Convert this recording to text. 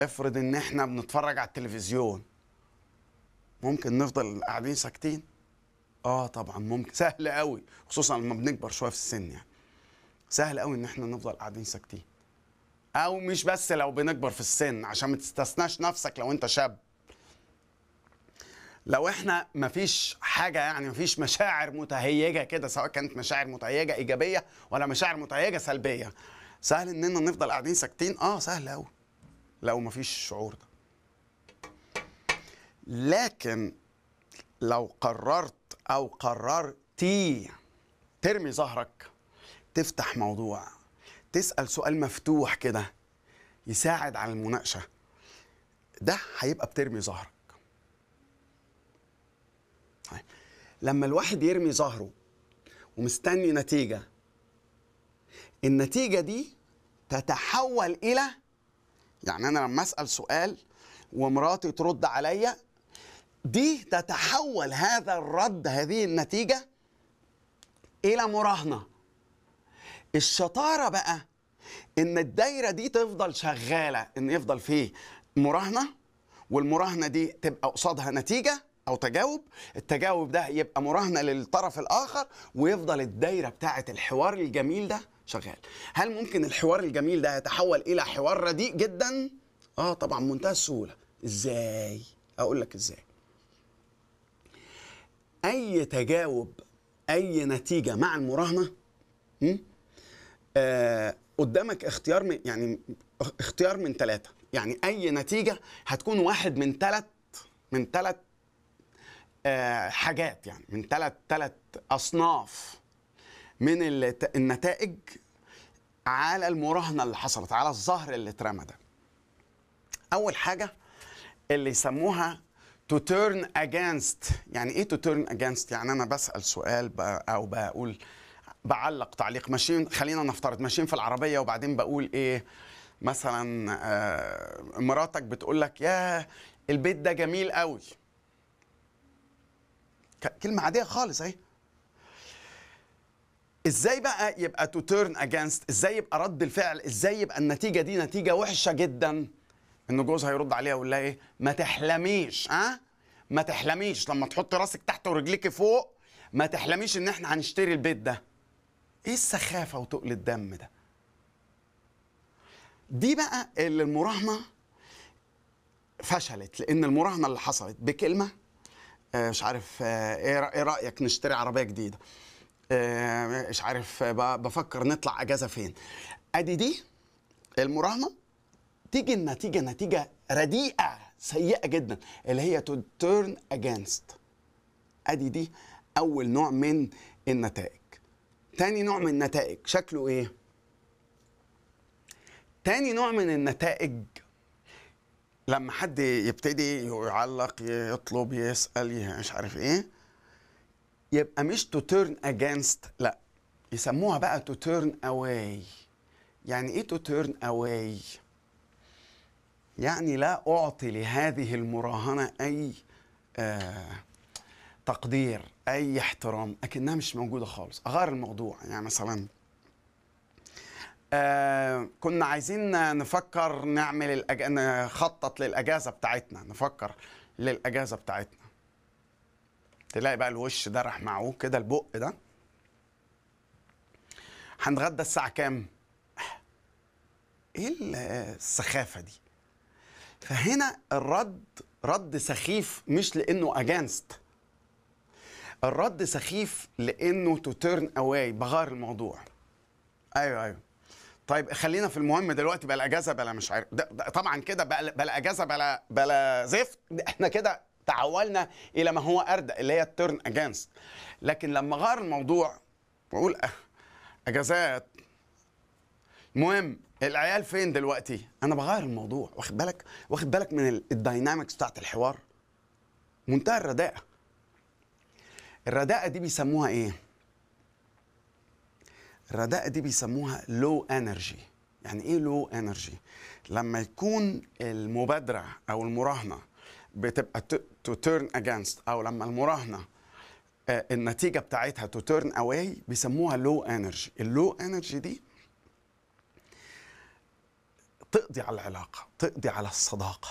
افرض ان احنا بنتفرج على التلفزيون ممكن نفضل قاعدين ساكتين اه طبعا ممكن سهل قوي خصوصا لما بنكبر شويه في السن يعني سهل قوي ان احنا نفضل قاعدين ساكتين او مش بس لو بنكبر في السن عشان ما تستثناش نفسك لو انت شاب لو احنا مفيش حاجه يعني مفيش مشاعر متهيجه كده سواء كانت مشاعر متهيجه ايجابيه ولا مشاعر متهيجه سلبيه سهل اننا نفضل قاعدين ساكتين اه سهل قوي لو مفيش الشعور ده لكن لو قررت او قررتي ترمي ظهرك تفتح موضوع تسال سؤال مفتوح كده يساعد على المناقشه ده هيبقى بترمي ظهرك طيب. لما الواحد يرمي ظهره ومستني نتيجه النتيجه دي تتحول الى يعني انا لما اسال سؤال ومراتي ترد عليا دي تتحول هذا الرد هذه النتيجه الى مراهنه الشطاره بقى ان الدايره دي تفضل شغاله ان يفضل فيه مراهنه والمراهنه دي تبقى قصادها نتيجه او تجاوب التجاوب ده يبقى مراهنه للطرف الاخر ويفضل الدايره بتاعه الحوار الجميل ده شغال هل ممكن الحوار الجميل ده يتحول الى حوار رديء جدا اه طبعا منتهى السهوله ازاي اقول لك ازاي اي تجاوب اي نتيجه مع المراهنه م? آه قدامك اختيار من يعني اختيار من ثلاثه يعني اي نتيجه هتكون واحد من ثلاث من ثلاث آه حاجات يعني من ثلاث ثلاث اصناف من الت- النتائج على المراهنه اللي حصلت على الظهر اللي اترمى ده اول حاجه اللي يسموها to turn against يعني ايه to turn against يعني انا بسال سؤال ب- او بقول بعلق تعليق ماشيين خلينا نفترض ماشيين في العربيه وبعدين بقول ايه مثلا آه، مراتك بتقول لك يا البيت ده جميل قوي ك- كلمه عاديه خالص اهي ازاي بقى يبقى تو تيرن اجينست ازاي يبقى رد الفعل ازاي يبقى النتيجه دي نتيجه وحشه جدا ان جوزها يرد عليها ويقول لها ايه ما تحلميش ها ما تحلميش لما تحط راسك تحت ورجليك فوق ما تحلميش ان احنا هنشتري البيت ده ايه السخافه وتقل الدم ده دي بقى اللي المراهنه فشلت لان المراهنه اللي حصلت بكلمه آه، مش عارف آه، ايه رأ- إيه رايك نشتري عربيه جديده آه، مش عارف آه، ب- بفكر نطلع اجازه فين ادي دي المراهنه تيجي النتيجه نتيجه رديئه سيئه جدا اللي هي تو تيرن اجينست ادي دي اول نوع من النتائج تاني نوع من النتائج شكله ايه تاني نوع من النتائج لما حد يبتدي يعلق يطلب يسال ي- مش عارف ايه يبقى مش تو تيرن اجينست لا يسموها بقى تو تيرن اواي يعني ايه تو تيرن اواي يعني لا اعطي لهذه المراهنه اي آه تقدير اي احترام اكنها مش موجوده خالص اغير الموضوع يعني مثلا آه كنا عايزين نفكر نعمل الأج... نخطط للاجازه بتاعتنا نفكر للاجازه بتاعتنا تلاقي بقى الوش ده راح معوه كده البق ده هنتغدى الساعه كام ايه ال- السخافه دي فهنا الرد رد سخيف مش لانه اجانست الرد سخيف لانه تو تيرن اواي بغير الموضوع ايوه ايوه طيب خلينا في المهم دلوقتي بلا اجازه بلا مش عارف ده ده طبعا كده بلا, بلا اجازه بلا بلا زفت ده احنا كده تحولنا الى ما هو اردى اللي هي التيرن اجانست لكن لما غير الموضوع واقول أه، اجازات المهم العيال فين دلوقتي انا بغير الموضوع واخد بالك واخد بالك من ال- الداينامكس بتاعت الحوار منتهى الرداءه الرداءه دي بيسموها ايه الرداءه دي بيسموها لو انرجي يعني ايه لو انرجي لما يكون المبادره او المراهنه بتبقى تو تيرن اجينست او لما المراهنه آه، النتيجه بتاعتها تو تيرن اواي بيسموها لو انرجي اللو انرجي دي تقضي على العلاقه تقضي على الصداقه